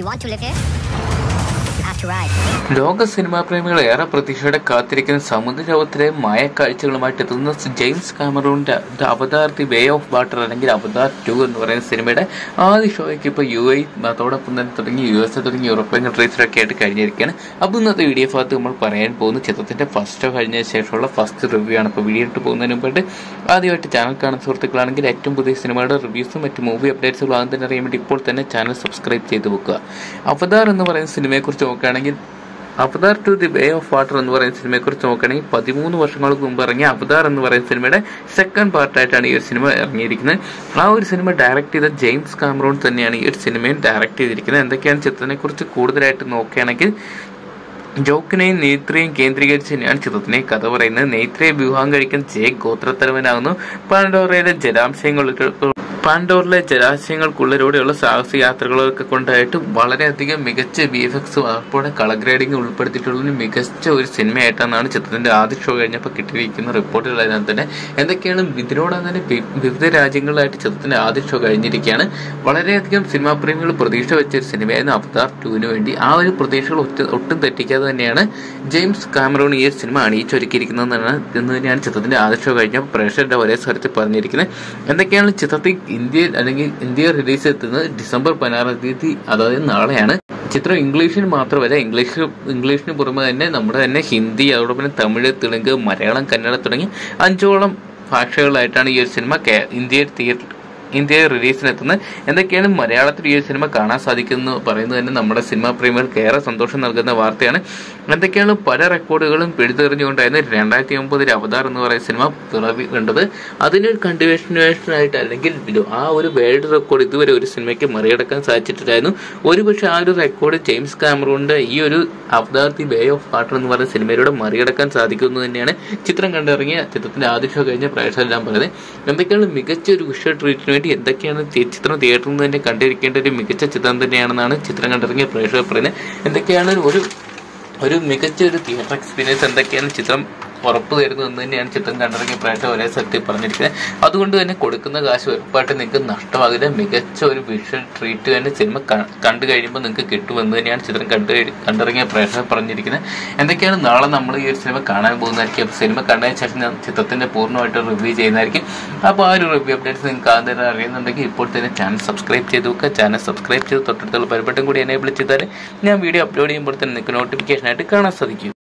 you want to live here, you have to ride. ലോക സിനിമാ പ്രേമികൾ ഏറെ പ്രതീക്ഷയോടെ കാത്തിരിക്കുന്ന സമുദ്രലോകത്തിലെ മായക്കാഴ്ചകളുമായിട്ട് എത്തുന്ന ജെയിംസ് കാമറൂണിന്റെ the Avatar the way of water അല്ലെങ്കിൽ അവതാർ ടു എന്ന് പറയുന്ന സിനിമയുടെ ആദ്യ ഷോയ്ക്ക് ഇപ്പോൾ യു ഐ അതോടൊപ്പം തന്നെ തുടങ്ങി യു എസ് എ തുടങ്ങി യൂറോപ്യൻ കൺട്രീസിലൊക്കെ ആയിട്ട് കഴിഞ്ഞിരിക്കുകയാണ് അപ്പോൾ ഇന്നത്തെ വീഡിയോ ഭാഗത്ത് നമ്മൾ പറയാൻ പോകുന്ന ചിത്രത്തിന്റെ ഫസ്റ്റ് ഷോ കഴിഞ്ഞ ശേഷമുള്ള ഫസ്റ്റ് റിവ്യൂ ആണ് ഇപ്പോൾ വീഡിയോ ഇട്ട് പോകുന്നതിന് മുമ്പായിട്ട് ആദ്യമായിട്ട് ചാനൽ കാണുന്ന സുഹൃത്തുക്കളാണെങ്കിൽ ഏറ്റവും പുതിയ സിനിമയുടെ റിവ്യൂസും മറ്റ് മൂവി അപ്ഡേറ്റ്സുകളും ആദ്യം തന്നെ അറിയാൻ വേണ്ടി ഇപ്പോൾ തന്നെ ചാനൽ സബ്സ്ക്രൈബ് ചെയ്ത് വെക്കുക അവതാർ എന്ന് പറയുന്ന സിനിമയെക്കുറിച്ച് നോക്കുകയാണെങ്കിൽ Avatar two the way of water എന്ന് പറയുന്ന സിനിമയെ കുറിച്ച് നോക്കുകയാണെങ്കിൽ പതിമൂന്ന് വർഷങ്ങൾക്ക് മുമ്പ് ഇറങ്ങിയ അവതാർ എന്ന് പറയുന്ന സിനിമയുടെ സെക്കൻഡ് പാർട്ടായിട്ടാണ് ഈ ഒരു സിനിമ ഇറങ്ങിയിരിക്കുന്നത് ആ ഒരു സിനിമ ഡയറക്ട് ചെയ്ത ജെയിംസ് കാമറോൺ തന്നെയാണ് ഈ ഒരു സിനിമയും ഡയറക്ട് ചെയ്തിരിക്കുന്നത് എന്തൊക്കെയാണ് ചിത്രത്തിനെ കുറിച്ച് കൂടുതലായിട്ട് നോക്കുകയാണെങ്കിൽ ജോക്കിനെയും നെയ്ത്രയും കേന്ദ്രീകരിച്ച് തന്നെയാണ് ചിത്രത്തിനെ കഥ പറയുന്നത് നെയ്ത്രയെ വിവാഹം കഴിക്കുന്ന ജെ ഗോത്രത്തലവനാകുന്നു പാൻഡോറയിലെ ജലാംശയങ്ങൾ പാൻഡോറിലെ ജലാശയങ്ങൾക്കുള്ളിലൂടെയുള്ള സാഹസ യാത്രകളൊക്കെ കൊണ്ടായിട്ട് വളരെയധികം മികച്ച വി എഫ് എക്സ് വാർപ്പോടെ കളർ ഗ്രേഡിംഗ് ഉൾപ്പെടുത്തിയിട്ടുള്ള ഒരു മികച്ച ഒരു സിനിമയായിട്ടാണ് ചിത്രത്തിന്റെ ആദ്യ ഷോ കഴിഞ്ഞപ്പോൾ കിട്ടിയിരിക്കുന്ന റിപ്പോർട്ടുകളെല്ലാം തന്നെ എന്തൊക്കെയാണ് ഇതിനോടകം തന്നെ വി- വിവിധ രാജ്യങ്ങളിലായിട്ട് ചിത്രത്തിന്റെ ആദ്യ ഷോ കഴിഞ്ഞിരിക്കുകയാണ് വളരെയധികം സിനിമാ പ്രേമികൾ പ്രതീക്ഷ വെച്ച ഒരു സിനിമയായിരുന്നു അവതാർ ടുവിന് വേണ്ടി ആ ഒരു പ്രതീക്ഷകൾ ഒറ്റ- ഒട്ടും തെറ്റിക്കാതെ തന്നെയാണ് ജെയിംസ് കാമറോൺ ഈ ഒരു സിനിമ അണിയിച്ചൊരുക്കിയിരിക്കുന്നതെന്നാണ് എന്ന് തന്നെയാണ് ചിത്രത്തിന്റെ ആദ്യ ഷോ കഴിഞ്ഞ പ്രേക്ഷകരുടെ ഒരേ സ്വരത്തിൽ പറഞ്ഞിരിക്കുന്നത് എന്തൊക്കെയാണ് ചിത്രത്തിൽ ഇന്ത്യയിൽ അല്ലെങ്കിൽ ഇന്ത്യയിൽ റിലീസ് എത്തുന്നത് ഡിസംബർ പതിനാറാം തീയതി അതായത് നാളെയാണ് ചിത്രം ഇംഗ്ലീഷിൽ മാത്രമല്ല ഇംഗ്ലീഷ് ഇംഗ്ലീഷിന് പുറമെ തന്നെ നമ്മുടെ തന്നെ ഹിന്ദി അതോടൊപ്പം തന്നെ തമിഴ് തെലുങ്ക് മലയാളം കന്നഡ തുടങ്ങി അഞ്ചോളം ഭാഷകളിലായിട്ടാണ് ഈ ഒരു സിനിമ കേ- ഇന്ത്യയിൽ തിയേറ്റർ ഇന്ത്യയിൽ റിലീസിനെത്തുന്നത് എന്തൊക്കെയാണ് മലയാളത്തിൽ ഈ ഒരു സിനിമ കാണാൻ സാധിക്കുന്നു പറയുന്നത് തന്നെ നമ്മുടെ സിനിമാ പ്രേമികൾക്ക് ഏറെ സന്തോഷം നൽകുന്ന വാർത്തയാണ് എന്തൊക്കെയാണ് പല റെക്കോർഡുകളും പിഴുതെറിഞ്ഞുകൊണ്ടായിരുന്നു രണ്ടായിരത്തി ഒമ്പതിൽ അവതാർ എന്ന് പറയുന്ന സിനിമ പിറവി കണ്ടത് അതിനൊരു കണ്ടിന്യൂഷൻ ആയിട്ട് അല്ലെങ്കിൽ ഇത് ആ ഒരു വേൾഡ് റെക്കോർഡ് ഇതുവരെ ഒരു സിനിമയ്ക്ക് മറികടക്കാൻ സാധിച്ചിട്ടില്ലായിരുന്നു ഒരുപക്ഷെ ആ ഒരു റെക്കോർഡ് ജെയിംസ് കാമറൂണിന്റെ ഈ ഒരു Avatar the way of water എന്ന് പറയുന്ന സിനിമയിലൂടെ മറികടക്കാൻ സാധിക്കുമെന്ന് തന്നെയാണ് ചിത്രം കണ്ടിറങ്ങിയ ചിത്രത്തിന്റെ ആദ്യ ഷോ കഴിഞ്ഞ പ്രേക്ഷകരെല്ലാം പറയുന്നത് എന്തൊക്കെയാണ് മികച്ച ഒരു വിഷ്വൽ ട്രീറ്റിന് വേണ്ടി എന്തൊക്കെയാണ് തി- ചിത്രം തിയേറ്ററിൽ നിന്ന് തന്നെ കണ്ടിരിക്കേണ്ട ഒരു മികച്ച ചിത്രം തന്നെയാണെന്നാണ് ചിത്രം കണ്ടിറങ്ങിയ പ്രേക്ഷകർ പറയുന്നത് എന്തൊക്കെയാണ് ഒരു ഒരു മികച്ച ഒരു തിയേറ്റർ എക്സ്പീരിയൻസ് എന്തൊക്കെയാണ് ചിത്രം ഉറപ്പ് തരുന്നു എന്ന് തന്നെയാണ് ചിത്രം കണ്ടിറങ്ങിയ പ്രേക്ഷകർ ഒരേ സത്യം പറഞ്ഞിരിക്കുന്നത് അതുകൊണ്ട് തന്നെ കൊടുക്കുന്ന കാശ് ഉറപ്പായിട്ട് നിങ്ങൾക്ക് നഷ്ടമാകില്ല മികച്ച ഒരു വിഷ്വൽ ട്രീറ്റ് തന്നെ സിനിമ ക- കണ്ടു കഴിയുമ്പോൾ നിങ്ങൾക്ക് കിട്ടുമെന്ന് തന്നെയാണ് ചിത്രം കണ്ടു കഴി- കണ്ടിറങ്ങിയ പ്രേക്ഷകർ പറഞ്ഞിരിക്കുന്നത് എന്തൊക്കെയാണ് നാളെ നമ്മൾ ഈ ഒരു സിനിമ കാണാൻ പോകുന്നതായിരിക്കും അപ്പോൾ സിനിമ കണ്ടതിന് ശേഷം ഞാൻ ചിത്രത്തിന്റെ പൂർണ്ണമായിട്ട് റിവ്യൂ ചെയ്യുന്നതായിരിക്കും അപ്പോൾ ആ ഒരു റിവ്യൂ അപ്ഡേറ്റ്സ് നിങ്ങൾക്ക് ആദ്യം തന്നെ അറിയുന്നുണ്ടെങ്കിൽ ഇപ്പോൾ തന്നെ ചാനൽ സബ്സ്ക്രൈബ് ചെയ്ത് വെക്കുക ചാനൽ സബ്സ്ക്രൈബ് ചെയ്ത് തൊട്ടടുത്തുള്ള പരിപട്ടം കൂടി എനേബിൾ ചെയ്താൽ ഞാൻ വീഡിയോ അപ്ലോഡ് ചെയ്യുമ്പോൾ തന്നെ നിങ്ങൾക്ക് നോട്ടിഫിക്കേഷൻ ആയിട്ട് കാണാൻ സാധിക്കും